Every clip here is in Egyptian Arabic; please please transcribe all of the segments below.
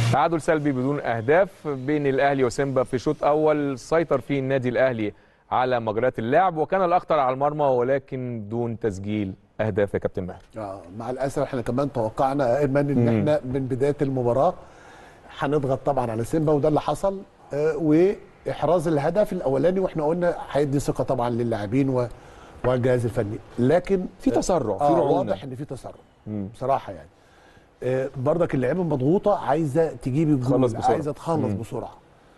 تعادل سلبي بدون اهداف بين الاهلي وسيمبا في شوط اول سيطر فيه النادي الاهلي على مجريات اللعب وكان الاخطر على المرمى ولكن دون تسجيل اهداف يا كابتن ماهر آه مع الاسف احنا كمان توقعنا يا ايمن ان احنا من بدايه المباراه هنضغط طبعا على سيمبا وده اللي حصل آه واحراز الهدف الاولاني واحنا قلنا هيدي ثقه طبعا للاعبين و- والجهاز الفني لكن في تسرع في آه رعونه واضح ان في تسرع بصراحه يعني آه برضك اللعيبه مضغوطه عايزه تجيب الجول تخلص بسرعة. عايزه تخلص بسرعه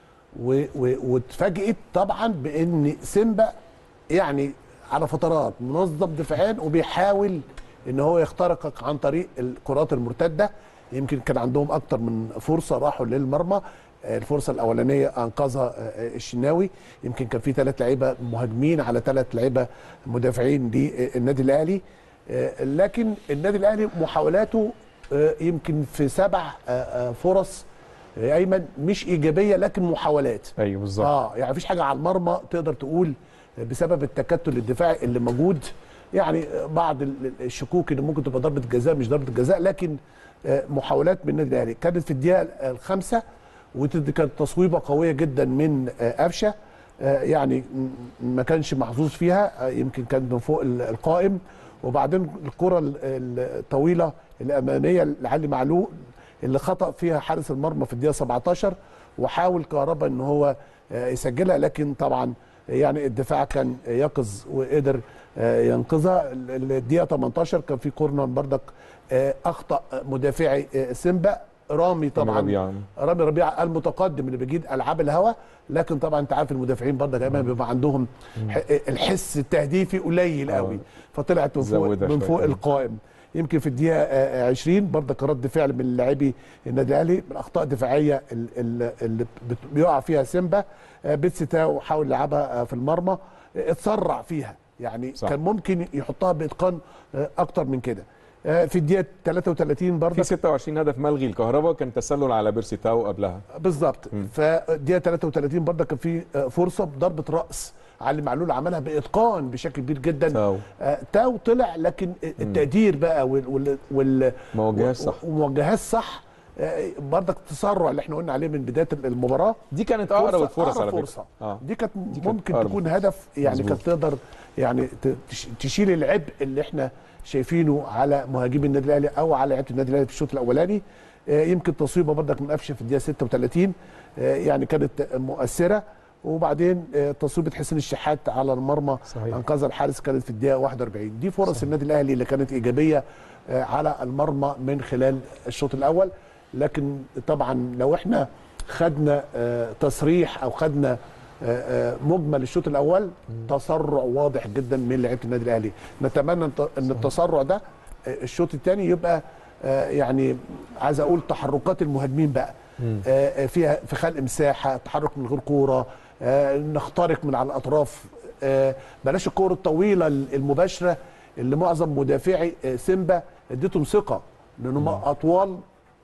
و- و- واتفاجئت طبعا بان سيمبا يعني على فترات منظم دفاعيا وبيحاول ان هو يخترقك عن طريق الكرات المرتده يمكن كان عندهم اكتر من فرصه راحوا للمرمى آه، الفرصه الاولانيه انقذها آه، الشناوي يمكن كان في ثلاث لعيبه مهاجمين على ثلاث لعيبه مدافعين للنادي الاهلي آه، لكن النادي الاهلي محاولاته آه، يمكن في سبع آه، آه، فرص يا ايمن مش ايجابيه لكن محاولات ايوه بالظبط اه يعني مفيش حاجه على المرمى تقدر تقول بسبب التكتل الدفاعي اللي موجود يعني بعض ال- الشكوك ان ممكن تبقى ضربه جزاء مش ضربه جزاء لكن آه، محاولات من النادي الاهلي كانت في الدقيقه الخامسه ودي كانت تصويبه قويه جدا من آه، قفشه آه، يعني م- ما كانش محظوظ فيها آه، يمكن كان من فوق ال- القائم وبعدين الكره ال- الطويله الاماميه لعلي معلول اللي خطا فيها حارس المرمى في الدقيقه 17 وحاول كهربا ان هو آه، يسجلها لكن طبعا يعني الدفاع كان يقظ وقدر آه، ينقذها ال- ال- الدقيقه 18 كان في كورنر بردك آه، اخطا مدافعي آه، سيمبا رامي طبعا ربيعة. رامي ربيعه المتقدم اللي بيجيد العاب الهوا لكن طبعا انت عارف المدافعين برضك دايما بيبقى عندهم ح- الحس التهديفي قليل قوي فطلعت من فوق زودها من شوية. فوق القائم يمكن في الدقيقه آه، 20 برضك رد فعل من لاعبي النادي الاهلي من الاخطاء الدفاعيه ال- ال- اللي بت- بيقع فيها سيمبا آه، بيتسي تاو حاول يلعبها آه، في المرمى آه، اتسرع فيها يعني صح. صح. كان ممكن يحطها باتقان آه، اكتر من كده آه، في الدقيقه 33 في برضك 26 هدف ملغي الكهرباء كان تسلل على بيرسي تاو قبلها بالظبط فالدقيقه 33 برضه كان في آه، فرصه بضربه راس علي معلول عملها باتقان بشكل كبير جدا تاو. آه، تاو طلع لكن التقدير بقى وال وال, وال موجهات صح. وموجهات صح آه، برضك التسرع اللي احنا قلنا عليه من بدايه المباراه دي كانت اقرب فرصة- الفرص أقرب على فكره فرصه اه دي كانت كانت ممكن أقرب. تكون هدف يعني مظبوط. كانت تقدر يعني ت- تش- تشيل العبء اللي احنا شايفينه على مهاجمي النادي الاهلي او على لعيبه النادي الاهلي في الشوط الاولاني آه، يمكن تصويبه برضك من قفشه في الدقيقه 36 آه، يعني كانت مؤثره وبعدين آه، تصويبه حسين الشحات على المرمى صحيح. انقذ الحارس كانت في الدقيقه 41 دي فرص النادي الاهلي اللي كانت ايجابيه آه، على المرمى من خلال الشوط الاول لكن طبعا لو احنا خدنا آه، تصريح او خدنا آه، آه، مجمل الشوط الاول تسرع واضح جدا من لعيبه النادي الاهلي نتمنى ان ت- ان التسرع ده آه، الشوط الثاني يبقى آه، يعني عايز اقول تحركات المهاجمين بقى آه، آه، فيها في خلق مساحه تحرك من غير كوره آه، نخترق من على الاطراف آه، بلاش الكوره الطويله المباشره اللي معظم مدافعي آه، سيمبا اديتهم ثقه لانهم اطوال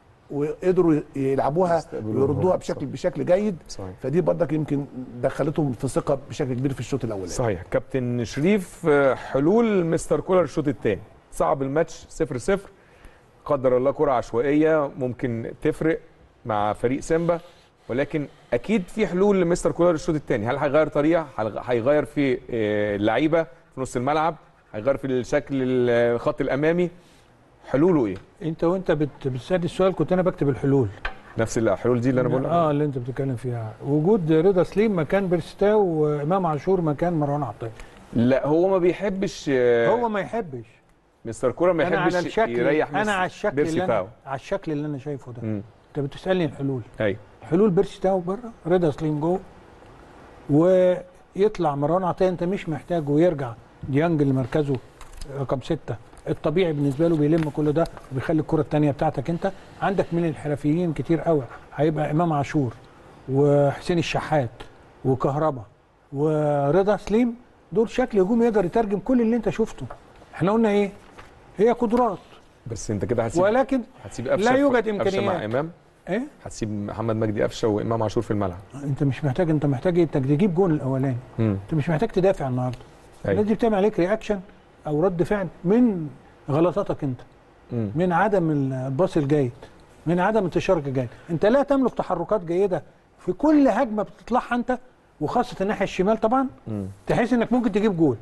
وقدروا يلعبوها يستقبلوها. ويردوها بشكل بشكل جيد صحيح. فدي برضك يمكن دخلتهم في ثقه بشكل كبير في الشوط الاولاني صحيح كابتن شريف آه، حلول مستر كولر الشوط الثاني صعب الماتش 0 0 قدر الله كرة عشوائية ممكن تفرق مع فريق سيمبا ولكن اكيد في حلول لمستر كولر الشوط الثاني هل هيغير طريقه هل هيغير في آه، اللعيبه في نص الملعب هيغير في الشكل الخط الامامي حلوله ايه انت وانت بت- بتسالني السؤال كنت انا بكتب الحلول نفس الحلول دي اللي انا بقولها اه اللي انت بتتكلم فيها وجود رضا سليم مكان بيرستاو وامام عاشور مكان مروان عطيه لا هو ما بيحبش آه، هو ما يحبش مستر كولر ما انا على يحبش الشكل يريح انا مس- على الشكل بيرسي اللي تاو انا على الشكل اللي انا شايفه ده مم. انت بتسالني الحلول ايوه حلول بيرسي تاو بره رضا سليم جوه ويطلع مروان عطيه انت مش محتاجه ويرجع ديانج اللي مركزه رقم ستة الطبيعي بالنسبه له بيلم كل ده وبيخلي الكره الثانيه بتاعتك انت عندك من الحرفيين كتير قوي هيبقى امام عاشور وحسين الشحات وكهربا ورضا سليم دول شكل هجوم يقدر يترجم كل اللي انت شفته احنا قلنا ايه هي قدرات بس انت كده هتسيب ولكن هتسيب قفشه لا يوجد قفشه مع إمكانيات. امام ايه هتسيب محمد مجدي قفشه وامام عاشور في الملعب انت مش محتاج انت محتاج انت تجيب جون الاولاني مم. انت مش محتاج تدافع النهارده أيوة. الناس دي بتعمل عليك رياكشن او رد فعل من غلطاتك انت مم. من عدم الباص الجيد من عدم انتشارك الجيد انت لا تملك تحركات جيده في كل هجمه بتطلعها انت وخاصه الناحيه الشمال طبعا تحس انك ممكن تجيب جول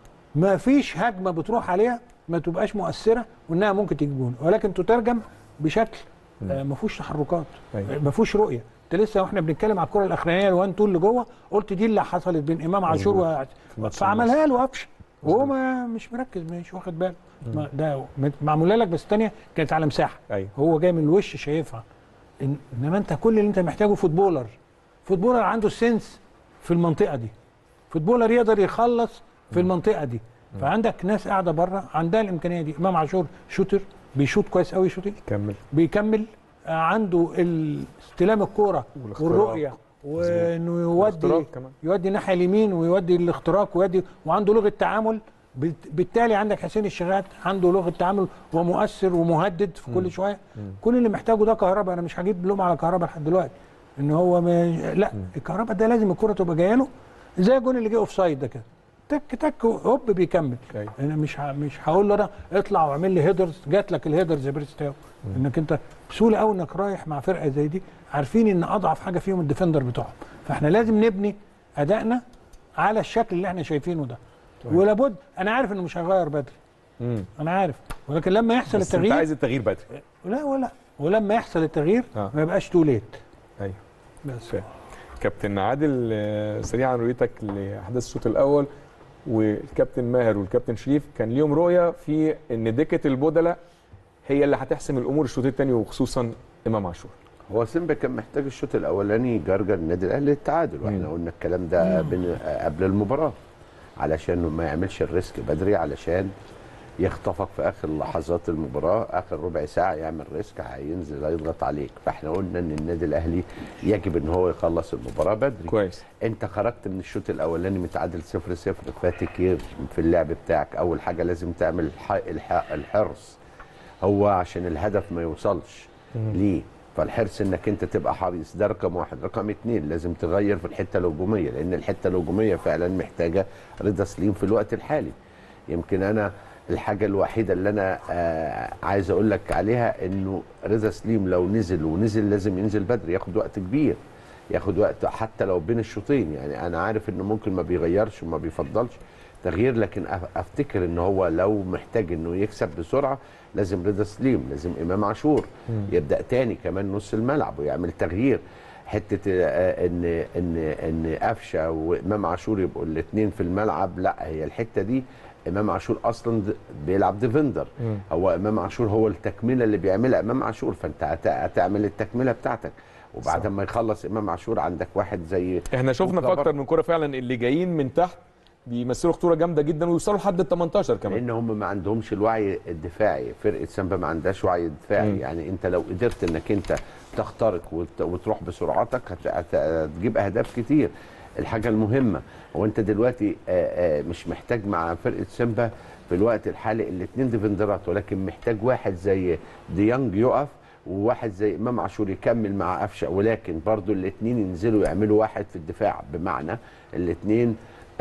ما فيش هجمه بتروح عليها ما تبقاش مؤثره وانها ممكن تجيب جول ولكن تترجم بشكل آه ما فيهوش تحركات أيوة. ما فيهوش رؤيه انت لسه واحنا بنتكلم على الكره الاخرانيه الوان تول اللي جوه قلت دي اللي حصلت بين امام عاشور و... ماتش فعملها له قفشه وهو ما مش مركز مش واخد باله ما- ده معموله لك بس الثانيه كانت على مساحه ايوه هو جاي من الوش شايفها إن- انما انت كل اللي انت محتاجه فوتبولر فوتبولر عنده السنس في المنطقه دي فوتبولر يقدر يخلص في المنطقه دي فعندك ناس قاعده بره عندها الامكانيه دي امام عاشور شوتر بيشوط كويس قوي شوتنج كمل بيكمل آه، عنده ال- استلام الكوره والاختراق. والرؤيه وانه يودي والاختراق كمان. يودي الناحيه اليمين ويودي الاختراق ويودي وعنده لغه تعامل بت- بالتالي عندك حسين الشغات عنده لغه تعامل ومؤثر ومهدد في كل شويه كل اللي محتاجه ده كهرباء انا مش هجيب لوم على كهرباء لحد دلوقتي ان هو ما لا الكهرباء ده لازم الكره تبقى جايه له زي الجون اللي جه اوف سايد ده كده تك تك هوب بيكمل أيوة. انا مش ه- مش هقول له انا اطلع واعمل لي هيدرز جات لك الهيدرز يا بريستاو انك انت بسهوله قوي انك رايح مع فرقه زي دي عارفين ان اضعف حاجه فيهم الديفندر بتوعهم فاحنا لازم نبني ادائنا على الشكل اللي احنا شايفينه ده ولابد انا عارف انه مش هيغير بدري مم. انا عارف ولكن لما يحصل بس انت التغيير عايز التغيير بدري لا ولا ولما يحصل التغيير آه. ما يبقاش تو ليت ايوه بس فاهم. كابتن عادل آه، سريعا رؤيتك لاحداث الشوط الاول والكابتن ماهر والكابتن شريف كان ليهم رؤيه في ان دكه البدلاء هي اللي هتحسم الامور الشوط الثاني وخصوصا امام عاشور هو سيمبا كان محتاج الشوط الاولاني جرجر النادي الاهلي للتعادل واحنا مم. قلنا الكلام ده بين قبل المباراه علشان ما يعملش الريسك بدري علشان يخطفك في اخر لحظات المباراه اخر ربع ساعه يعمل ريسك هينزل يضغط عليك فاحنا قلنا ان النادي الاهلي يجب ان هو يخلص المباراه بدري كويس انت خرجت من الشوط الاولاني متعادل 0 0 فاتك في اللعب بتاعك اول حاجه لازم تعمل الح- الح- الحرص هو عشان الهدف ما يوصلش ليه فالحرص انك انت تبقى حريص ده رقم واحد رقم اتنين لازم تغير في الحته الهجوميه لان الحته الهجوميه فعلا محتاجه رضا سليم في الوقت الحالي يمكن انا الحاجه الوحيده اللي انا آه عايز اقول لك عليها انه رضا سليم لو نزل ونزل لازم ينزل بدري ياخد وقت كبير ياخد وقت حتى لو بين الشوطين يعني انا عارف انه ممكن ما بيغيرش وما بيفضلش تغيير لكن أف- افتكر ان هو لو محتاج انه يكسب بسرعه لازم رضا سليم لازم امام عاشور يبدا تاني كمان نص الملعب ويعمل تغيير حته آه، ان ان ان قفشه وامام عاشور يبقوا الاثنين في الملعب لا هي الحته دي امام عاشور اصلا د- بيلعب ديفندر هو امام عاشور هو التكمله اللي بيعملها امام عاشور فانت هت- هتعمل التكمله بتاعتك وبعد ما يخلص امام عاشور عندك واحد زي احنا شفنا في مكبر. اكتر من كوره فعلا اللي جايين من تحت بيمثلوا خطوره جامده جدا ويوصلوا لحد ال 18 كمان لان هم ما عندهمش الوعي الدفاعي فرقه سامبا ما عندهاش وعي دفاعي مم. يعني انت لو قدرت انك انت تخترق وت- وتروح بسرعتك هت- هت- هتجيب اهداف كتير الحاجه المهمه هو انت دلوقتي آه، آه، مش محتاج مع فرقه سامبا في الوقت الحالي الاثنين ديفندرات ولكن محتاج واحد زي ديانج يقف وواحد زي امام عاشور يكمل مع قفشه ولكن برضو الاثنين ينزلوا يعملوا واحد في الدفاع بمعنى الاثنين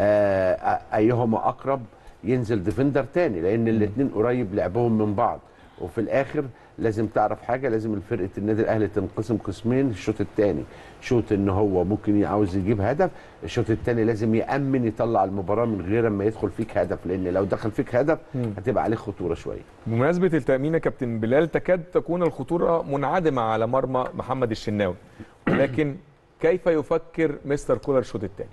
آه ايهما اقرب ينزل ديفندر تاني لان الاثنين قريب لعبهم من بعض وفي الاخر لازم تعرف حاجه لازم الفرقه النادي الاهلي تنقسم قسمين الشوط الثاني شوط ان هو ممكن عاوز يجيب هدف الشوط الثاني لازم يامن يطلع المباراه من غير ما يدخل فيك هدف لان لو دخل فيك هدف هتبقى عليه خطوره شويه بمناسبه التامين يا كابتن بلال تكاد تكون الخطوره منعدمه على مرمى محمد الشناوي ولكن كيف يفكر مستر كولر الشوط الثاني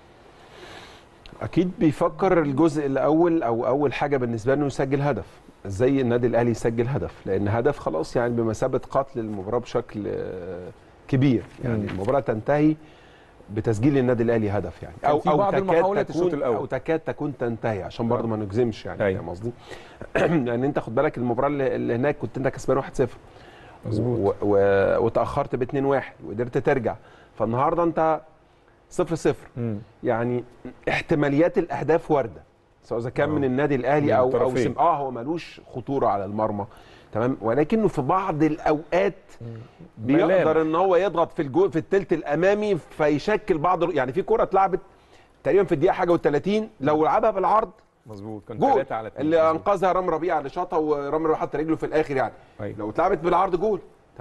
اكيد بيفكر الجزء الاول او اول حاجه بالنسبه له إنه يسجل هدف ازاي النادي الاهلي يسجل هدف لان هدف خلاص يعني بمثابه قتل المباراه بشكل آه، كبير يعني مم. المباراه تنتهي بتسجيل النادي الاهلي هدف يعني كان في بعض تكاد المحاولات تكون الشوط الأول. او تكاد تكون تنتهي عشان برضه ما نجزمش يعني أيوة. فاهم قصدي لان انت خد بالك المباراه اللي اللي هناك كنت انت كسبان 1-0 مظبوط. و- و- وتاخرت ب 2-1 وقدرت ترجع فالنهارده انت 0-0 مم. يعني احتماليات الاهداف وارده سواء اذا كان آه. من النادي الاهلي من او او الطرفين. سم... اه هو ملوش خطوره على المرمى تمام ولكنه في بعض الاوقات بيقدر ان هو يضغط في الجو في الثلث الامامي فيشكل بعض الر- يعني في كره اتلعبت تقريبا في الدقيقه حاجه و30 لو لعبها بالعرض مظبوط كان جول 3 على 2 اللي انقذها رامي ربيعه اللي شاطها ورامي ربيعه حط رجله في الاخر يعني أيوة. لو اتلعبت بالعرض جول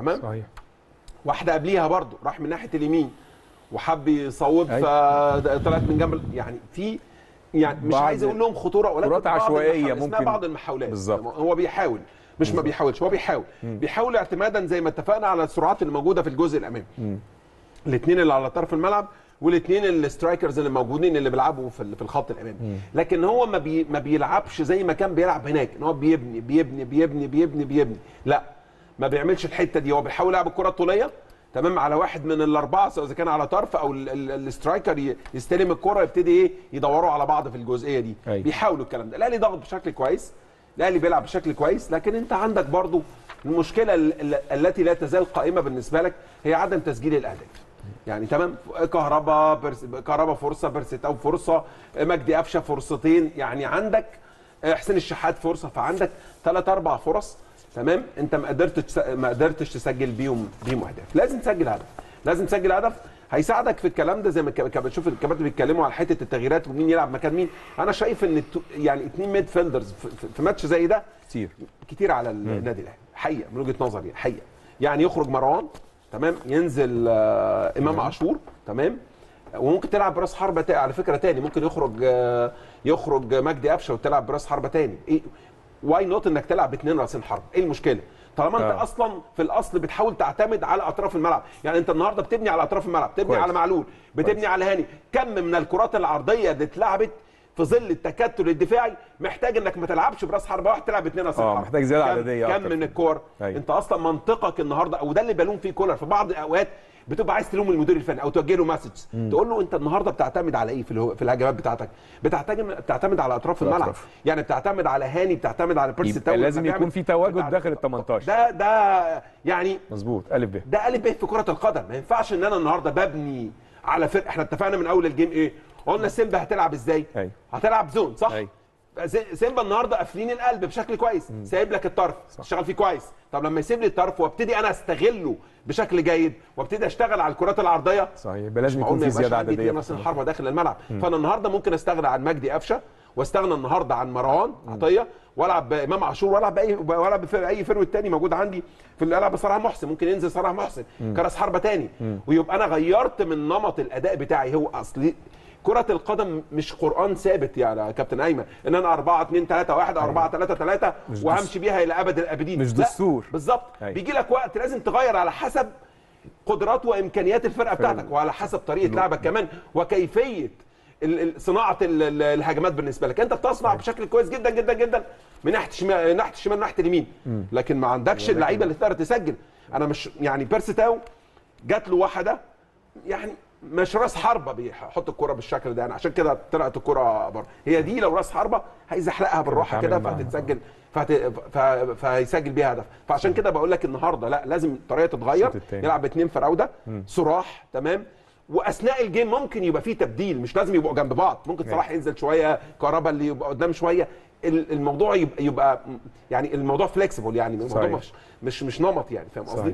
تمام صحيح واحده قبليها برضو راح من ناحيه اليمين وحب يصوب أيوة. فطلعت من جنب يعني في يعني مش بعض- عايز اقول لهم خطوره ولكن كرات بعض عشوائية المحاولات. اسمها ممكن. بعض المحاولات بالظبط. هو بيحاول مش ما بيحاولش هو بيحاول بيحاول اعتمادا زي ما اتفقنا على السرعات اللي موجوده في الجزء الامامي الاثنين اللي على طرف الملعب والاثنين السترايكرز اللي موجودين اللي بيلعبوا في ال- في الخط الامامي لكن هو ما بي ما بيلعبش زي ما كان بيلعب هناك ان هو بيبني بيبني بيبني بيبني بيبني لا ما بيعملش الحته دي هو بيحاول يلعب الكره الطوليه تمام على واحد من الاربعه سواء اذا كان على طرف او ال- ال- السترايكر ي- يستلم الكره يبتدي ايه يدوروا على بعض في الجزئيه دي أيوة. بيحاولوا الكلام ده الاهلي ضغط بشكل كويس الاهلي بيلعب بشكل كويس لكن انت عندك برضو المشكله ال- ال- التي لا تزال قائمه بالنسبه لك هي عدم تسجيل الاهداف يعني تمام كهربا برس... كهربا فرصه بيرسيتاو فرصه مجدي قفشه فرصتين يعني عندك حسين الشحات فرصه فعندك ثلاث اربع فرص تمام انت ما قدرتش تس- ما قدرتش تسجل بيهم بيهم اهداف لازم تسجل هدف لازم تسجل هدف هيساعدك في الكلام ده زي ما الك- كان بتشوف الكباتن بيتكلموا على حته التغييرات ومين يلعب مكان مين انا شايف ان التو- يعني اثنين ميد فيلدرز في- في- في ماتش زي ده كتير كتير على النادي الاهلي حقيقه من وجهه نظري حقيقه يعني يخرج مروان تمام ينزل آه امام عاشور تمام وممكن تلعب براس حربه تا- على فكره تاني ممكن يخرج آه يخرج مجدي قفشه وتلعب براس حربه تاني ايه واي نوت انك تلعب باثنين راسين حرب ايه المشكله طالما انت آه. اصلا في الاصل بتحاول تعتمد على اطراف الملعب يعني انت النهارده بتبني على اطراف الملعب بتبني كويس. على معلول بتبني على هاني كم من الكرات العرضيه اللي اتلعبت في ظل التكتل الدفاعي محتاج انك ما تلعبش براس حربه واحد تلعب باثنين راسين آه، حرب محتاج زيادة كم- عددية كم أكتر. من الكور أيوة. انت اصلا منطقك النهارده او ده اللي بلوم فيه كولر في بعض الاوقات بتبقى عايز تلوم المدير الفني او توجه له مسج تقول له انت النهارده بتعتمد على ايه في الهو- في الهجمات بتاعتك بتعتمد بتعتمد على اطراف الملعب الأطراف. يعني بتعتمد على هاني بتعتمد على بيرسي يبقى تاو لما لازم يكون بيعمل- في تواجد بتاع- داخل ال 18. ده ده يعني مظبوط الف ب ده قالب ايه في كره القدم ما ينفعش ان انا النهارده ببني على فرق احنا اتفقنا من اول الجيم ايه قلنا سيمبا هتلعب ازاي أيوة. هتلعب زون صح أيوة. زي- سيمبا النهارده قافلين القلب بشكل كويس سايب لك الطرف تشتغل فيه كويس طب لما يسيب لي الطرف وابتدي انا استغله بشكل جيد وابتدي اشتغل على الكرات العرضيه صحيح يبقى لازم مش يكون معقول في ما يبقاش زياده عندي عدديه اتنين راس الحربه داخل الملعب فانا النهارده ممكن استغنى عن مجدي قفشه واستغنى النهارده عن مروان عطيه والعب بامام عاشور والعب باي والعب باي فروت تاني موجود عندي في الالعاب بصلاح محسن ممكن ينزل صلاح محسن كراس حربه تاني ويبقى انا غيرت من نمط الاداء بتاعي هو اصلي كرة القدم مش قرآن ثابت يعني يا كابتن أيمن إن أنا 4 2 3 1 أو 4 3 3 مش وهمشي بيها إلى أبد الآبدين مش لا، دستور. بالظبط أيوة. بيجي لك وقت لازم تغير على حسب قدرات وامكانيات الفرقه بتاعتك وعلى حسب طريقه لعبك كمان وكيفيه ال- ال- صناعه ال- ال- الهجمات بالنسبه لك انت بتصنع بشكل كويس جدا جدا جدا من ناحيه الشمال ناحيه الشمال ناحيه اليمين لكن ما عندكش اللعيبه اللي تقدر تسجل انا مش يعني بيرسي تاو جات له واحده يعني مش راس حربه بيحط الكره بالشكل ده يعني عشان كده طلعت الكره بره هي دي لو راس حربه هيزحلقها بالراحه كده بيتعامل معاها. فهتتسجل فهت... ف... فهيسجل بيها هدف فعشان كده بقول لك النهارده لا لازم الطريقه تتغير الشوط التاني. يلعب باثنين فراوده صراح تمام واثناء الجيم ممكن يبقى فيه تبديل مش لازم يبقوا جنب بعض ممكن صلاح ينزل شويه كهربا اللي يبقى قدام شويه ال- الموضوع يبقى, يبقى يعني الموضوع فليكسيبل يعني الموضوع صحيح. مش مش مش نمط يعني فاهم قصدي؟ صحيح.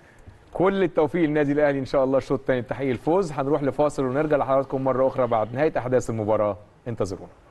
كل التوفيق للنادي الاهلي ان شاء الله الشوط الثاني تحقيق الفوز هنروح لفاصل ونرجع لحضراتكم مره اخرى بعد نهايه احداث المباراه انتظرونا